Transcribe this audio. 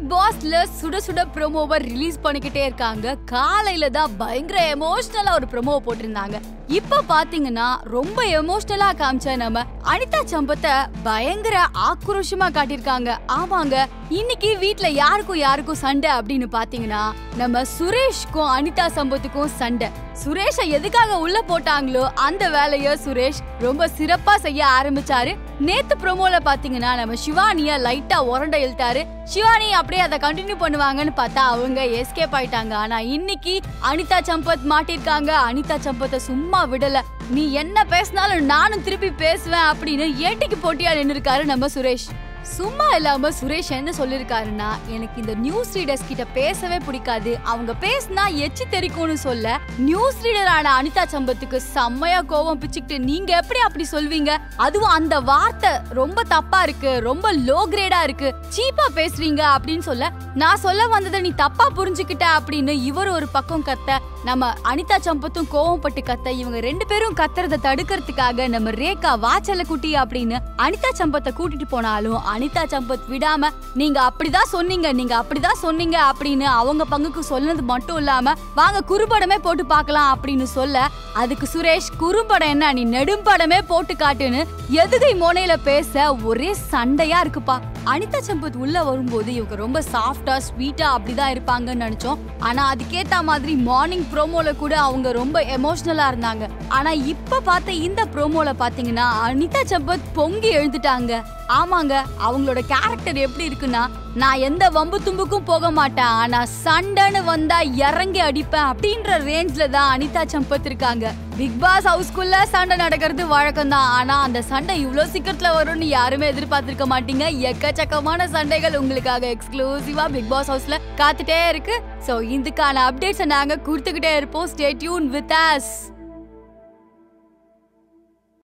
big பாஸ்ல சுட சுட ப்ரோமோவை ரிலீஸ் பண்ணிக்கிட்டே இருக்காங்க காலையில தான் பயங்கர எமோஷனலா ஒரு ப்ரோமோ போட்டிருந்தாங்க இப்ப பாத்தீங்கன்னா ரொம்ப எமோஷனலா காமிச்ச நம்ம அனிதா சம்பத்தை பயங்கர ஆக்ரோஷமா காட்டியிருக்காங்க ஆமாங்க இன்னைக்கு வீட்ல யாருக்கும் யாருக்கும் சண்டை அப்படின்னு பாத்தீங்கன்னா நம்ம சுரேஷ்க்கும் அனிதா சம்பத்துக்கும் சண்டை சுரேஷ எதுக்காக உள்ள போட்டாங்களோ அந்த வேலைய சுரேஷ் ரொம்ப சிறப்பா செய்ய ஆரம்பிச்சாரு நேத்து ப்ரோமோல பாத்தீங்கன்னா நம்ம சிவானிய லைட்டா உரண்ட இழுத்தாரு சிவானி அப்படியே அதை கண்டினியூ பண்ணுவாங்கன்னு பார்த்தா அவங்க எஸ்கேப் ஆயிட்டாங்க ஆனா இன்னைக்கு அனிதா சம்பத் மாட்டிருக்காங்க அனிதா சம்பத்தை சும்மா விடல நீ என்ன பேசினாலும் நானும் திருப்பி பேசுவேன் அப்படின்னு ஏட்டிக்கு போட்டியா நின்னுருக்காரு நம்ம சுரேஷ் சும்மா இல்லாம சுரேஷ் என்ன சொல்லிருக்காருன்னா எனக்கு இந்த நியூஸ் ரீடர்ஸ் கிட்ட பேசவே பிடிக்காது அவங்க பேசினா எச்சி தெரிக்கும்னு சொல்ல நியூஸ் ரீடரான அனிதா சம்பத்துக்கு செம்மையா கோவம் பிச்சுக்கிட்டு நீங்க எப்படி அப்படி சொல்வீங்க அதுவும் அந்த வார்த்தை ரொம்ப தப்பா இருக்கு ரொம்ப லோ கிரேடா இருக்கு சீப்பா பேசுறீங்க அப்படின்னு சொல்ல நான் சொல்ல வந்ததை நீ தப்பா புரிஞ்சுக்கிட்ட அப்படின்னு இவர் ஒரு பக்கம் கத்த நம்ம அனிதா சம்பத்தும் கோவப்பட்டு கத்த இவங்க ரெண்டு பேரும் கத்துறத தடுக்கிறதுக்காக நம்ம ரேகா வாச்சல குட்டி அப்படின்னு அனிதா சம்பத்தை கூட்டிட்டு போனாலும் அனிதா சம்பத் விடாம நீங்க அப்படிதான் சொன்னீங்க நீங்க அப்படிதான் சொன்னீங்க அப்படின்னு அவங்க பங்குக்கு சொன்னது மட்டும் இல்லாம வாங்க குறும்படமே போட்டு பார்க்கலாம் அப்படின்னு சொல்ல அதுக்கு சுரேஷ் குறும்படம் என்ன நீ நெடும்படமே போட்டு காட்டுன்னு எதுகை மோனையில பேச ஒரே சண்டையா இருக்குப்பா அனிதா சம்பத் உள்ள வரும்போது இவங்க ரொம்ப சாஃப்டா ஸ்வீட்டா அப்படிதான் இருப்பாங்கன்னு நினைச்சோம் ஆனா அதுக்கேத்த மாதிரி மார்னிங் ப்ரோமோல கூட அவங்க ரொம்ப எமோஷனலா இருந்தாங்க ஆனா இப்ப பார்த்த இந்த ப்ரோமோல பாத்தீங்கன்னா அனிதா சம்பத் பொங்கி எழுந்துட்டாங்க ஆமாங்க அவங்களோட கேரக்டர் எப்படி இருக்குன்னா நான் எந்த வம்பு தும்புக்கும் போக மாட்டேன் ஆனா சண்டைன்னு வந்தா இறங்கி அடிப்பேன் அப்படின்ற ரேஞ்ச்ல தான் அனிதா சம்பத் இருக்காங்க பிக் பாஸ் ஹவுஸ்குள்ள சண்டை நடக்கிறது வழக்கம் தான் ஆனா அந்த சண்டை இவ்ளோ சீக்கிரத்துல வரும்னு யாருமே எதிர்பார்த்திருக்க மாட்டீங்க எக்கச்சக்கமான சண்டைகள் உங்களுக்காக எக்ஸ்க்ளூசிவா பிக் பாஸ் ஹவுஸ்ல காத்துட்டே இருக்கு சோ இதுக்கான அப்டேட்ஸை நாங்க கொடுத்துக்கிட்டே இருப்போம் ஸ்டே டியூன் வித் அஸ்